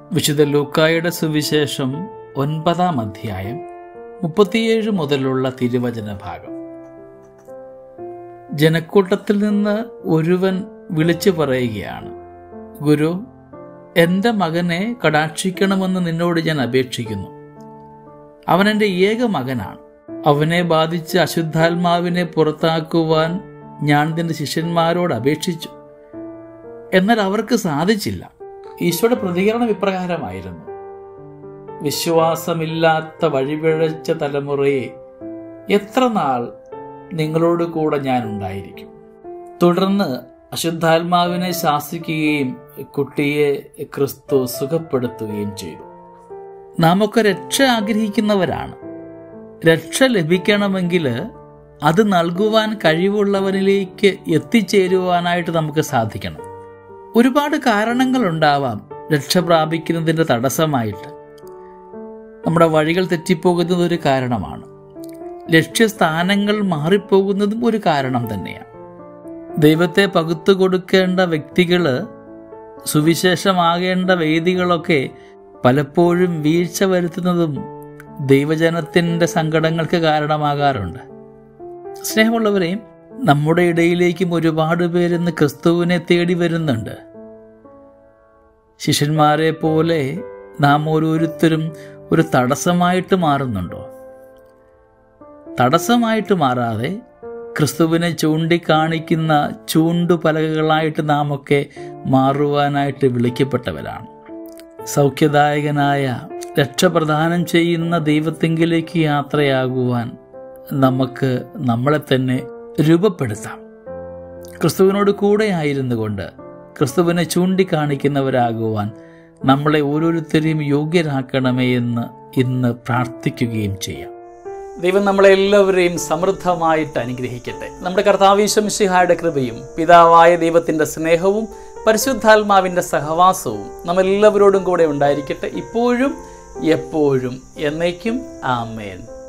വിശുദ്ധ ലൂക്കായുടെ സുവിശേഷം ഒൻപതാം അധ്യായം മുപ്പത്തിയേഴ് മുതലുള്ള തിരുവചന ഭാഗം ജനക്കൂട്ടത്തിൽ നിന്ന് ഒരുവൻ വിളിച്ചു പറയുകയാണ് ഗുരു എൻ്റെ മകനെ കടാക്ഷിക്കണമെന്ന് നിന്നോട് ഞാൻ അപേക്ഷിക്കുന്നു അവൻ എൻ്റെ ഏക മകനാണ് അവനെ ബാധിച്ച് അശുദ്ധാത്മാവിനെ പുറത്താക്കുവാൻ ഞാൻ നിന്റെ ശിഷ്യന്മാരോട് അപേക്ഷിച്ചു എന്നാൽ അവർക്ക് സാധിച്ചില്ല ഈശോയുടെ പ്രതികരണം ഇപ്രകാരമായിരുന്നു വിശ്വാസമില്ലാത്ത വഴിപിഴച്ച തലമുറയെ എത്ര നാൾ നിങ്ങളോട് കൂടെ ഞാൻ ഉണ്ടായിരിക്കും തുടർന്ന് അശുദ്ധാത്മാവിനെ ശാസിക്കുകയും കുട്ടിയെ ക്രിസ്തു സുഖപ്പെടുത്തുകയും ചെയ്തു നാം ഒക്കെ രക്ഷ ആഗ്രഹിക്കുന്നവരാണ് രക്ഷ ലഭിക്കണമെങ്കിൽ അത് നൽകുവാൻ കഴിവുള്ളവനിലേക്ക് എത്തിച്ചേരുവാനായിട്ട് നമുക്ക് സാധിക്കണം ഒരുപാട് കാരണങ്ങളുണ്ടാവാം രക്ഷ പ്രാപിക്കുന്നതിൻ്റെ തടസ്സമായിട്ട് നമ്മുടെ വഴികൾ തെറ്റിപ്പോകുന്നത് ഒരു കാരണമാണ് ലക്ഷ്യസ്ഥാനങ്ങൾ മാറിപ്പോകുന്നതും ഒരു കാരണം തന്നെയാണ് ദൈവത്തെ പകുത്തു കൊടുക്കേണ്ട വ്യക്തികൾ സുവിശേഷമാകേണ്ട വേദികളൊക്കെ പലപ്പോഴും വീഴ്ച വരുത്തുന്നതും ദൈവജനത്തിൻ്റെ സങ്കടങ്ങൾക്ക് കാരണമാകാറുണ്ട് സ്നേഹമുള്ളവരെയും നമ്മുടെ ഇടയിലേക്കും ഒരുപാട് പേരിന്ന് ക്രിസ്തുവിനെ തേടി വരുന്നുണ്ട് ശിഷ്യന്മാരെ പോലെ നാം ഓരോരുത്തരും ഒരു തടസ്സമായിട്ട് മാറുന്നുണ്ടോ തടസ്സമായിട്ട് മാറാതെ ക്രിസ്തുവിനെ ചൂണ്ടിക്കാണിക്കുന്ന ചൂണ്ടുപലകകളായിട്ട് നാം ഒക്കെ മാറുവാനായിട്ട് വിളിക്കപ്പെട്ടവരാണ് സൗഖ്യദായകനായ രക്ഷപ്രദാനം ചെയ്യുന്ന ദൈവത്തെങ്കിലേക്ക് യാത്രയാകുവാൻ നമുക്ക് നമ്മളെ തന്നെ രൂപപ്പെടുത്താം ക്രിസ്തുവിനോട് കൂടെ ആയിരുന്നു കൊണ്ട് ക്രിസ്തുവിനെ ചൂണ്ടിക്കാണിക്കുന്നവരാകുവാൻ നമ്മളെ ഓരോരുത്തരെയും യോഗ്യരാക്കണമേ എന്ന് ഇന്ന് പ്രാർത്ഥിക്കുകയും ചെയ്യാം ദൈവം നമ്മളെ എല്ലാവരെയും സമൃദ്ധമായിട്ട് അനുഗ്രഹിക്കട്ടെ നമ്മുടെ കർത്താവീശംഷിഹായുടെ കൃപയും പിതാവായ ദൈവത്തിൻ്റെ സ്നേഹവും പരിശുദ്ധാത്മാവിൻ്റെ സഹവാസവും നമ്മളെല്ലാവരോടും കൂടെ ഉണ്ടായിരിക്കട്ടെ ഇപ്പോഴും എപ്പോഴും എന്നേക്കും ആമേൻ